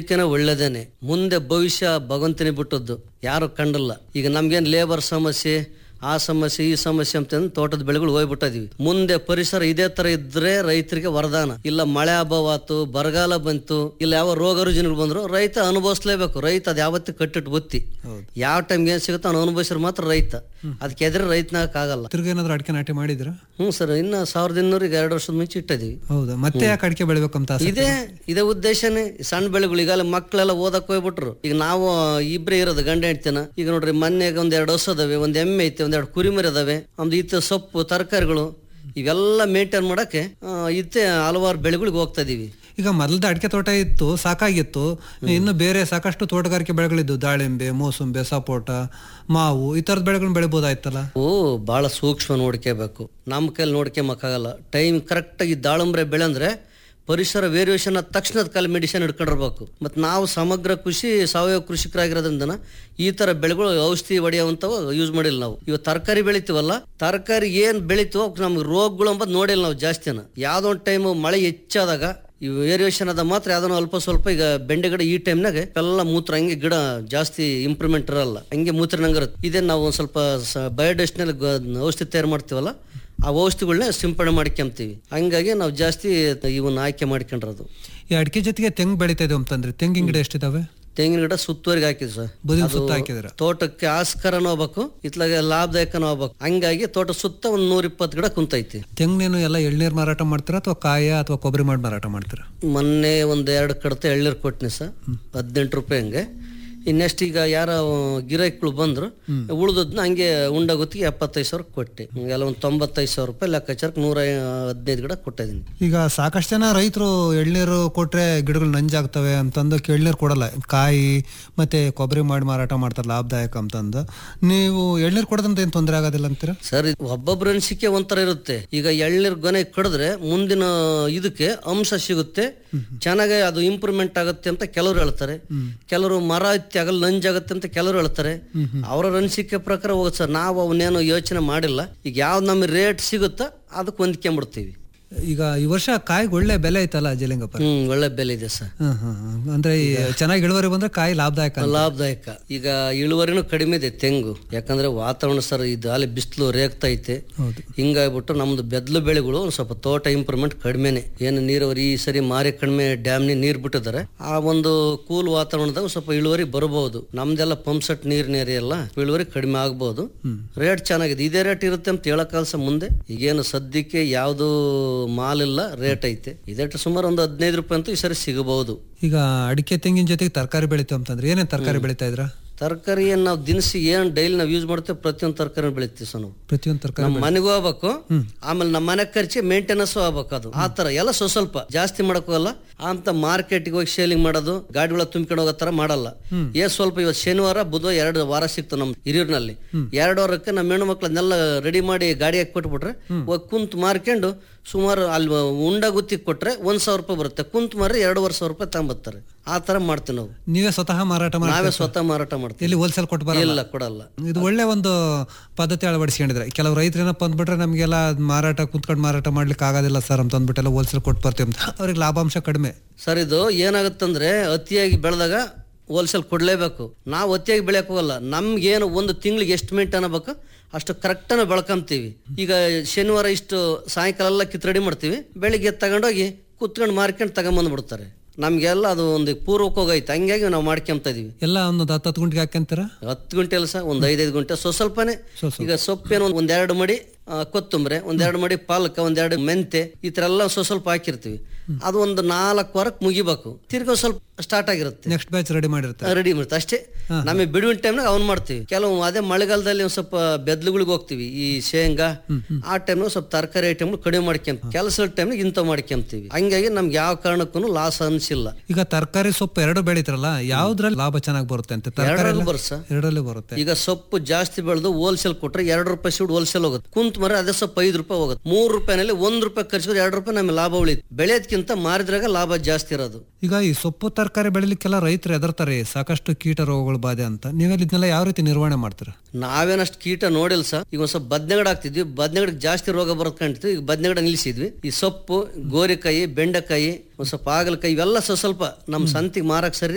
ಹೂಡಿಕೆನ ಒಳ್ಳೇದೇನೆ ಮುಂದೆ ಭವಿಷ್ಯ ಭಗವಂತನೇ ಬಿಟ್ಟದ್ದು ಯಾರು ಕಂಡಲ್ಲ ಈಗ ನಮ್ಗೇನ್ ಲೇಬರ್ ಸಮಸ್ಯೆ ಆ ಸಮಸ್ಯೆ ಈ ಸಮಸ್ಯೆ ಅಂತ ತೋಟದ ಬೆಳೆಗಳು ಹೋಗ್ಬಿಟ್ಟಿದೀವಿ ಮುಂದೆ ಪರಿಸರ ಇದೇ ತರ ಇದ್ರೆ ರೈತರಿಗೆ ವರದಾನ ಇಲ್ಲ ಮಳೆ ಅಭಾವ ಆತು ಬರಗಾಲ ಬಂತು ಇಲ್ಲ ಯಾವ ರೋಗ ರುಜಿನಗಳು ಬಂದ್ರು ರೈತ ಅನುಭವಿಸ್ಲೇಬೇಕು ರೈತ ಅದ್ ಯಾವತ್ತೂ ಕಟ್ಟಿಟ್ಟು ಬುತ್ತಿ ಯಾವ ಟೈಮ್ಗೆ ಏನ್ ಸಿಗುತ್ತೋ ಅವ್ನು ಅನುಭವಿಸಿದ್ರೆ ಮಾತ್ರ ರೈತ ಅದಕ್ಕೆ ಎದುರು ರೈತನಾಗಕ್ ಆಗಲ್ಲ ತಿರ್ಗ ಏನಾದ್ರು ಅಡಿಕೆ ನಾಟಿ ಮಾಡಿದ್ರ ಹ್ಞೂ ಸರ್ ಇನ್ನ ಸಾವಿರದ ಇನ್ನೂರಿಗೆ ಎರಡು ವರ್ಷದ ಮುಂಚೆ ಇಟ್ಟಿದೀವಿ ಹೌದಾ ಮತ್ತೆ ಯಾಕೆ ಅಡಿಕೆ ಬೆಳಿಬೇಕಂತ ಆಸೆ? ಇದೇ ಇದೇ ಉದ್ದೇಶನೇ ಸಣ್ಣ ಬೆಳೆಗಳು ಈಗಲ್ಲ ಮಕ್ಕಳೆಲ್ಲ ಓದಕ್ ಹೋಗ್ಬಿಟ್ರು ಈಗ ನಾವು ಇಬ್ರೇ ಇರೋದು ಗಂಡ ಹೆಂಡ್ತಿನ ಈಗ ನೋಡ್ರಿ ಮೊನ್ನೆಗೆ ಒಂದ್ ಎರಡು ಹಸು ಅದಾವೆ ಒಂದ್ ಎಮ್ಮೆ ಐತೆ ಒಂದೆರಡು ಕುರಿಮರಿ ಅದಾವೆ ಒಂದು ಇತ್ತು ಸೊಪ್ಪು ತರಕಾರಿಗಳು ಇವೆಲ್ಲ ಮೇಂಟೈನ್ ಮಾಡಕ್ಕೆ ಆ, ಇತ್ತೆ ಹಲವಾರು ಬೆಳೆಗಳಿಗೆ ಹೋಗ್ತಾ ಇದೀವಿ ಈಗ ಮೊದಲದ ಅಡಿಕೆ ತೋಟ ಇತ್ತು ಸಾಕಾಗಿತ್ತು ಇನ್ನು ಬೇರೆ ಸಾಕಷ್ಟು ತೋಟಗಾರಿಕೆ ಬೆಳೆಗಳಿದ್ದು ದಾಳಿಂಬೆ ಮೋಸಂಬೆ ಸಪೋಟ ಮಾವು ಈ ತರದ ಬೆಳೆಗಳನ್ನ ಬೆಳಿಬೋದಾಯ್ತಲ್ಲ ಓ ಭಾಳ ಸೂಕ್ಷ್ಮ ನೋಡ್ಕೋಬೇಕು ನಮ್ಮ ಕೈಲಿ ನೋಡ್ಕೊಂಬಕ್ಕಾಗಲ್ಲ ಟೈಮ್ ಕರೆಕ್ಟಾಗಿ ದಾಳಂಬ್ರೆ ಬೆಳೆ ಅಂದ್ರೆ ಪರಿಸರ ವೇರಿಯೇಷನ್ ಆದ ತಕ್ಷಣದ ಕಾಲ ಮೆಡಿಸಿನ್ ಹಿಡ್ಕೊಂಡಿರ್ಬೇಕು ಮತ್ತು ನಾವು ಸಮಗ್ರ ಕೃಷಿ ಸಾವಯವ ಕೃಷಿಕರಾಗಿರೋದ್ರಿಂದ ಈ ಥರ ಬೆಳೆಗಳು ಔಷಧಿ ಹೊಡೆಯುವಂಥವು ಯೂಸ್ ಮಾಡಿಲ್ಲ ನಾವು ಇವಾಗ ತರಕಾರಿ ಬೆಳಿತೀವಲ್ಲ ತರಕಾರಿ ಏನು ಬೆಳಿತೀವೋ ಅವಕ್ಕೆ ನಮ್ಗೆ ರೋಗಗಳು ಅಂಬದು ನೋಡಿಲ್ಲ ನಾವು ಜಾಸ್ತಿನ ಯಾವುದೋ ಒಂದು ಟೈಮು ಮಳೆ ಹೆಚ್ಚಾದಾಗ ಈ ವೇರಿಯೇಷನ್ ಅದ ಮಾತ್ರ ಯಾವ್ದೋ ಅಲ್ಪ ಸ್ವಲ್ಪ ಈಗ ಬೆಂಡೆ ಗಿಡ ಈ ಟೈಮ್ನಾಗ ಎಲ್ಲ ಮೂತ್ರ ಹಂಗೆ ಗಿಡ ಜಾಸ್ತಿ ಇಂಪ್ರೂವ್ಮೆಂಟ್ ಇರಲ್ಲ ಹಂಗೆ ಮೂತ್ರನಂಗೆ ಇರುತ್ತೆ ಇದೇ ನಾವು ಒಂದು ಸ್ವಲ್ಪ ಬಯೋಡಸ್ಟ್ನಲ್ಲಿ ಔಷಧಿ ತಯಾರು ಮಾಡ್ತೀವಲ್ಲ ಆ ಔಷಧಿಗಳನ್ನ ಸಿಂಪಡಣೆ ಮಾಡ್ಕೊಂತೀವಿ ಹಂಗಾಗಿ ನಾವು ಜಾಸ್ತಿ ಇವನ್ನ ಆಯ್ಕೆ ಮಾಡ್ಕೊಂಡಿರೋದು ಈ ಅಡಿಕೆ ಜೊತೆಗೆ ತೆಂಗು ಬೆಳಿತಾ ಇದೀವಿ ಅಂತಂದ್ರೆ ತೆಂಗಿನ ಗಿಡ ಎಷ್ಟಿದಾವೆ ತೆಂಗಿನ ಗಿಡ ಸುತ್ತುವರೆಗೆ ಹಾಕಿದ್ವಿ ಸರ್ ಬದಿಲ್ ಅದು ಸುತ್ತ ಹಾಕಿದಿರ ತೋಟಕ್ಕೆ ಆಸ್ಕರನೂ ಹೋಗ್ಬೇಕು ಇತ್ಲಾಗೆ ಲಾಭದಾಯಕನೂ ಹೋಗ್ಬೇಕು ಹಂಗಾಗಿ ತೋಟ ಸುತ್ತ ಒಂದು ನೂರ ಇಪ್ಪತ್ತು ಗಿಡ ಕುಂತೈತಿ ತೆಂಗಿನೇನು ಎಲ್ಲ ಎಳ್ನೀರ್ ಮಾರಾಟ ಮಾಡ್ತೀರಾ ಅಥವಾ ಕಾಯ ಅಥವಾ ಕೊಬ್ಬರಿ ಮಾಡಿ ಮಾರಾಟ ಮಾಡ್ತೀರಾ ಮೊನ್ನೆ ಒಂದ್ ಎರಡು ಕಡತ ಎಳ್ನೀರು ಕೊಟ್ನಿ ಸರ್ ಹದಿನೆಂಟು ರೂಪಾಯಿ ಹಂಗೆ ಇನ್ನೆಸ್ಟ್ ಈಗ ಯಾರ ಗಿರಾಕಿಗಳು ಬಂದ್ರು ಉಳ್ದದ್ನ ಹಂಗೆ ಉಂಡ ಗುತ್ತಿಗೆ ಎಪ್ಪತ್ತೈದು ಸಾವಿರ ಕೊಟ್ಟೆ ಹಿಂಗೆಲ್ಲ ಒಂದು ತೊಂಬತ್ತೈದು ಸಾವಿರ ರೂಪಾಯಿ ಲೆಕ್ಕಾಚಾರಕ್ಕೆ ನೂರ ಹದಿನೈದು ಗಿಡ ಕೊಟ್ಟಿದ್ದೀನಿ ಈಗ ಸಾಕಷ್ಟು ಜನ ರೈತರು ಎಳ್ನೀರು ಕೊಟ್ರೆ ಗಿಡಗಳು ನಂಜಾಗ್ತವೆ ಅಂತಂದು ಎಳ್ನೀರು ಕೊಡಲ್ಲ ಕಾಯಿ ಮತ್ತೆ ಕೊಬ್ಬರಿ ಮಾಡಿ ಮಾರಾಟ ಮಾಡ್ತಾರೆ ಲಾಭದಾಯಕ ಅಂತಂದು ನೀವು ಎಳ್ನೀರು ಕೊಡೋದಂತ ಏನು ತೊಂದರೆ ಆಗೋದಿಲ್ಲ ಅಂತೀರಾ ಸರ್ ಇದು ಒಬ್ಬೊಬ್ರ ಅನಿಸಿಕೆ ಒಂಥರ ಇರುತ್ತೆ ಈಗ ಎಳ್ನೀರ್ ಗೊನೆ ಕಡಿದ್ರೆ ಮುಂದಿನ ಇದಕ್ಕೆ ಅಂಶ ಸಿಗುತ್ತೆ ಚೆನ್ನಾಗಿ ಅದು ಇಂಪ್ರೂವ್ಮೆಂಟ್ ಆಗುತ್ತೆ ಅಂತ ಕೆಲವರು ಹೇಳ್ತಾರೆ ಕೆಲವರು ಮರ ಎತ್ತಿ ಆಗಲ್ಲ ನಂಜಾಗುತ್ತೆ ಅಂತ ಕೆಲವರು ಹೇಳ್ತಾರೆ ಅವರ ಅನಿಸಿಕೆ ಪ್ರಕಾರ ಹೋಗುತ್ತೆ ಸರ್ ನಾವು ಅವನ್ನೇನು ಯೋಚನೆ ಮಾಡಿಲ್ಲ ಈಗ ಯಾವ್ದು ನಮಗೆ ರೇಟ್ ಸಿಗುತ್ತೋ ಅದಕ್ಕೆ ಹೊಂದ್ಕೊಂಡ್ಬಿಡ್ತೀವಿ ಈಗ ಈ ವರ್ಷ ಕಾಯಿಗೆ ಒಳ್ಳೆ ಬೆಲೆ ಐತಲ್ಲ ಜಲಿಂಗಪ್ಪ ಹ್ಮ್ ಒಳ್ಳೆ ಬೆಲೆ ಇದೆ ಸರ್ ಹ್ಮ್ ಹ್ಮ್ ಹ್ಮ್. ಅಂದ್ರೆ ಈ ಚೆನ್ನಾಗಿ ಇಳುವರಿ ಬಂದ್ರೆ ಕಾಯಿ ಲಾಭದಾಯಕ ಅಂತ. ಲಾಭದಾಯಕ ಈಗ ಇಳುವರಿನೂ ಕಡಿಮೆ ಇದೆ ತೆಂಗು ಯಾಕಂದ್ರೆ ವಾತಾವರಣ ಸರ್ ಇದು ಅಲ್ಲಿ ಬಿಸಿಲು ರೇಗ್ತಾ ಐತೆ ಹೌದು ಹಿಂಗಾಗ್ಬಿಟ್ಟು ನಮ್ದು ಬೆದ್ಲು ಬೆಳೆಗಳು ಒಂದ್ ಸ್ವಲ್ಪ ತೋಟ ಇಂಪ್ರೂವ್ಮೆಂಟ್ ಕಡಿಮೆನೆ ಏನು ನೀರಾವರಿ ಈ ಸರಿ ಮಾರಿ ಕಡಿಮೆ ಡ್ಯಾಮ್ನಿ ನೀರ್ ಬಿಟ್ಟಿದ್ದಾರೆ ಆ ಒಂದು ಕೂಲ್ ವಾತಾವರಣದಾಗ ಸ್ವಲ್ಪ ಇಳುವರಿ ಬರಬಹುದು ನಮ್ದೆಲ್ಲ ಪಂಪ್ ಸೆಟ್ ನೀರ್ ನೀರಿ ಎಲ್ಲ ಇಳುವರಿ ಕಡಿಮೆ ಆಗ್ಬಹುದು ರೇಟ್ ಚೆನ್ನಾಗಿದೆ ಇದೇ ರೇಟ್ ಇರುತ್ತೆ ಅಂತ ಹೇಳಕ್ಕಾಲ್ಸ ಮುಂದೆ ಈಗೇನು ಸದ್ಯಕ್ಕೆ ಯಾವುದು ಮಾಲ್ ಇಲ್ಲ ರೇಟ್ ಐತೆ ಇದೇ ಸುಮಾರು ಒಂದು ಹದಿನೈದು ರೂಪಾಯಿ ಅಂತೂ ಈ ಸರಿ ಸಿಗಬಹುದು ಈಗ ಅಡಿಕೆ ತೆಂಗಿನ ಜೊತೆಗೆ ತರಕಾರಿ ಬೆಳಿತೀವಿ ಅಂತಂದ್ರೆ ಏನೇನ್ ತರಕಾರಿ ಬೆಳಿತಾ ಇದ್ರ ತರಕಾರಿ ಏನ್ ನಾವು ದಿನಸಿ ಏನ್ ಡೈಲಿ ನಾವು ಯೂಸ್ ಮಾಡ್ತೇವೆ ಪ್ರತಿಯೊಂದು ತರಕಾರಿ ಬೆಳಿತೀವಿ ಸರ್ ನಾವು ಪ್ರತಿಯೊಂದು ತರಕಾರಿ ನಮ್ಮ ಮನೆಗೂ ಹೋಗ್ಬೇಕು ಆಮೇಲೆ ನಮ್ಮ ಮನೆ ಖರ್ಚಿ ಮೇಂಟೆನೆನ್ಸ್ ಆಗ್ಬೇಕು ಅದು ಆ ತರ ಎಲ್ಲ ಸ್ವಲ್ಪ ಸ್ವಲ್ಪ ಜಾಸ್ತಿ ಮಾಡಕ್ ಹೋಗಲ್ಲ ಅಂತ ಮಾರ್ಕೆಟ್ಗೆ ಹೋಗಿ ಸೇಲಿಂಗ್ ಮಾಡೋದು ಗಾಡಿಗಳ ತುಂಬಿಕೊಂಡು ಹೋಗೋ ತರ ಮಾಡಲ್ಲ ಏ ಸ್ವಲ್ಪ ಇವತ್ತು ಶನಿವಾರ ಬುಧವಾರ ಎರಡು ವಾರ ಸಿಕ್ತು ನಮ್ ಹಿರಿಯೂರಿನಲ್ಲಿ ಎರಡು ವಾರಕ್ಕೆ ನಮ್ಮ ಹೆಣ್ಣು ಮಕ್ಳನ್ನೆಲ್ಲ ರೆಡಿ ಮಾಡಿ ಗಾಡಿ ಹಾಕಿ ಕೊಟ್ಬಿಟ್ರೆ ಹೋಗಿ ಕುಂತ್ ಮಾರ್ಕೊಂಡು ಸುಮಾರು ಅಲ್ಲಿ ಉಂಡ ಗುತ್ತಿಗೆ ಕೊಟ್ರೆ ಒಂದ್ ಸಾವಿರ ರೂಪಾಯಿ ಬರುತ್ತೆ ಕುಂತ್ ಮಾರಿ ಎರಡೂವರೆ ಸಾವಿರ ರೂಪಾಯಿ ತಗೊಂಬರ್ತಾರೆ ಆ ತರ ಮಾಡ್ತೀವಿ ನಾವು ನೀವೇ ಸ್ವತಃ ಮಾರಾಟ ಮಾಡಿ ನಾವೇ ಸ್ವತಃ ಮಾರಾಟ ಮಾಡ್ತೀವಿ ಇಲ್ಲಿ ಹೋಲ್ಸೇಲ್ ಕೊಟ್ಟು ಬರಲ್ಲ ಇಲ್ಲ ಕೊಡಲ್ಲ ಇದು ಒಳ್ಳೆ ಒಂದು ಪದ್ಧತಿ ಅಳವಡಿಸ್ಕೊಂಡಿದ್ರೆ ಕೆಲವು ರೈತರು ಏನಪ್ಪ ಅಂದ್ಬಿಟ್ರೆ ನಮಗೆಲ್ಲ ಮಾರಾಟ ಕುಂತ್ಕೊಂಡು ಮಾರಾಟ ಮಾಡ್ಲಿಕ್ಕೆ ಆಗೋದಿಲ್ಲ ಸರ್ ಅಂತ ಅಂದ್ಬಿಟ್ಟೆಲ್ಲ ಹೋಲ್ಸೇಲ್ ಕೊಟ್ಟು ಬರ್ತೀವಿ ಅಂತ ಅವ್ರಿಗೆ ಲಾಭಾಂಶ ಕಡಿಮೆ ಸರ್ ಇದು ಏನಾಗುತ್ತಂದ್ರೆ ಅತಿಯಾಗಿ ಬೆಳೆದಾಗ ಹೋಲ್ಸೇಲ್ ಕೊಡಲೇಬೇಕು ನಾವು ಅತಿಯಾಗಿ ಬೆಳೆಯಕ್ಕೆ ಹೋಗಲ್ಲ ನಮ್ಗೇನು ಒಂದು ತಿಂಗಳಿಗೆ ಎಷ್ಟು ಮಿನಿಟ್ ಅನ್ನಬೇಕು ಅಷ್ಟು ಕರೆಕ್ಟನ್ನು ಬೆಳ್ಕೊಂತೀವಿ ಈಗ ಶನಿವಾರ ಇಷ್ಟು ಸಾಯಂಕಾಲ ಎಲ್ಲ ಕಿತ್ ರೆಡಿ ಮಾಡ್ತೀವಿ ಬೆಳಿಗ್ಗೆ ತಗೊಂಡೋಗಿ ಕುತ್ಕೊಂಡು ಮಾರ್ಕೊಂಡು ತಗೊಂಬಂದ್ಬಿಡ್ತಾರೆ ನಮಗೆಲ್ಲ ಅದು ಒಂದು ಪೂರ್ವಕ್ಕೆ ಹೋಗೈತೆ ಹಂಗಾಗಿ ನಾವು ಮಾಡ್ಕೊಂತ ಇದೀವಿ ಎಲ್ಲ ಒಂದು ಹತ್ತು ಹತ್ತು ಗುಂಟಿಗೆ ಹಾಕ್ಯಂತೀರ ಹತ್ತು ಗಂಟೆ ಅಲ್ಲ ಸರ್ ಒಂದು ಐದೈದು ಗಂಟೆ ಸ್ವಲ್ಪ ಸ್ವಲ್ಪನೇ ಈಗ ಸೊಪ್ಪೇನು ಒಂದ್ ಒಂದೆರಡು ಮಡಿ ಆ, ಕೊತ್ತಂಬರಿ ಒಂದೆರಡು ಮಡಿ ಪಾಲಕ ಒಂದೆರಡು ಮೆಂತೆ ಈ ತರ ಎಲ್ಲ ಸ್ವಲ್ಪ ಸ್ವಲ್ಪ ಹಾಕಿರ್ತೀವಿ ಅದು ಒಂದು ನಾಲ್ಕು ವಾರಕ್ಕೆ ಮುಗಿಬೇಕು ತಿರ್ಗಿ ಒಂದ್ ಸ್ವಲ್ಪ ಸ್ಟಾರ್ಟ್ ಆಗಿರುತ್ತೆ ನೆಕ್ಸ್ಟ್ ಬ್ಯಾಚ್ ರೆಡಿ ಮಾಡಿರ್ತಾರೆ ರೆಡಿ ಮಾಡ್ತೀವಿ ಅಷ್ಟೇ ನಮಗೆ ಬಿಡುವಿನ ಟೈಮ್ನಾಗ ಅವ್ನು ಮಾಡ್ತೀವಿ ಕೆಲವು ಅದೇ ಮಳೆಗಾಲದಲ್ಲಿ ಒಂದ್ ಸ್ವಲ್ಪ ಬೆದ್ಲುಗಳಿಗೆ ಹೋಗ್ತೀವಿ ಈ ಶೇಂಗಾ ಆ ಟೈಮ್ನಾಗ ಸ್ವಲ್ಪ ತರಕಾರಿ ಐಟಮ್ ಕಡಿಮೆ ಮಾಡ್ಕೊಂತ ಕೆಲಸದ ಟೈಮ್ನಾಗ ಇಂಥ ಮಾಡ್ಕೊಂತೀವಿ ಹಂಗಾಗಿ ನಮ್ಗೆ ಯಾವ ಕಾರಣಕ್ಕೂ ಲಾಸ್ ಅನ್ಸಿಲ್ಲ ಈಗ ತರಕಾರಿ ಸೊಪ್ಪು ಎರಡು ಬೆಳಿತಾರಲ್ಲ ಯಾವ್ದ್ರಲ್ಲಿ ಲಾಭ ಚೆನ್ನಾಗಿ ಬರುತ್ತೆ ಅಂತ ತರಕಾರಿ ಎರಡರಲ್ಲೂ ಬರುತ್ತೆ ಎರಡರಲ್ಲಿ ಬರುತ್ತೆ ಈಗ ಸೊಪ್ಪು ಜಾಸ್ತಿ ಬೆಳೆದು ಹೋಲ್ಸೇಲ್ ಕೊಟ್ರೆ ಎರಡು ರೂಪಾಯಿ ಸೀಡ್ ಹೋಲ್ಸೇಲ್ ಹೋಗುತ್ತೆ ಕುಂತ್ ಮರ ಅದೇ ಸೊಪ್ಪು ಐದು ರೂಪಾಯಿ ಹೋಗುತ್ತೆ ಮೂರು ರೂಪಾಯಿನಲ್ಲಿ ಒಂದ್ ರೂಪಾಯಿ ಖರ್ಚಿದ್ರೆ ಎರಡು ರೂಪಾಯಿ ನಮಗೆ ಲಾಭ ಉಳಿತು ಬೆಳೆಯೋದ್ಕಿಂತ ಮಾರಿದ್ರಾಗ ಲಾಭ ಜಾಸ್ತಿ ಇರೋದು ಈಗ ಈ ಸೊಪ್ಪು ತರಕಾರಿ ಬೆಳಿಲಿಕ್ಕೆಲ್ಲ ರೈತರು ಎದರ್ತಾರೆ ಸಾಕಷ್ಟು ಕೀಟ ರೋಗಗಳ ಬಾಧೆ ಅಂತ ನೀವೆಲ್ಲ ಇದನ್ನೆಲ್ಲ ಯಾವ ರೀತಿ ನಿರ್ವಹಣೆ ಮಾಡ್ತೀರಾ ನಾವೇನಷ್ಟು ಕೀಟ ನೋಡಿಲ್ಲ ಸರ್ ಈಗ ಒಂದ್ ಸ್ವಲ್ಪ ಬದ್ನೆಗಡ ಹಾಕ್ತಿದ್ವಿ ಬದ್ನೆಗಡಕ್ಕೆ ಜಾಸ್ತಿ ರೋಗ ಬರೋದ್ ಕಾಣ್ತಿದ್ವಿ ಈಗ ಬದ್ನೆಗಡ ನಿಲ್ಲಿಸಿದ್ವಿ ಈ ಸೊಪ್ಪು ಗೋರಿಕಾಯಿ ಬೆಂಡೆಕಾಯಿ ಒಂದ್ ಸ್ವಲ್ಪ ಹಾಗಲಕಾಯಿ ಇವೆಲ್ಲ ಸ್ವಲ್ಪ ಸ್ವಲ್ಪ ನಮ್ಮ ಸಂತಿಗೆ ಮಾರಕ್ ಸರಿ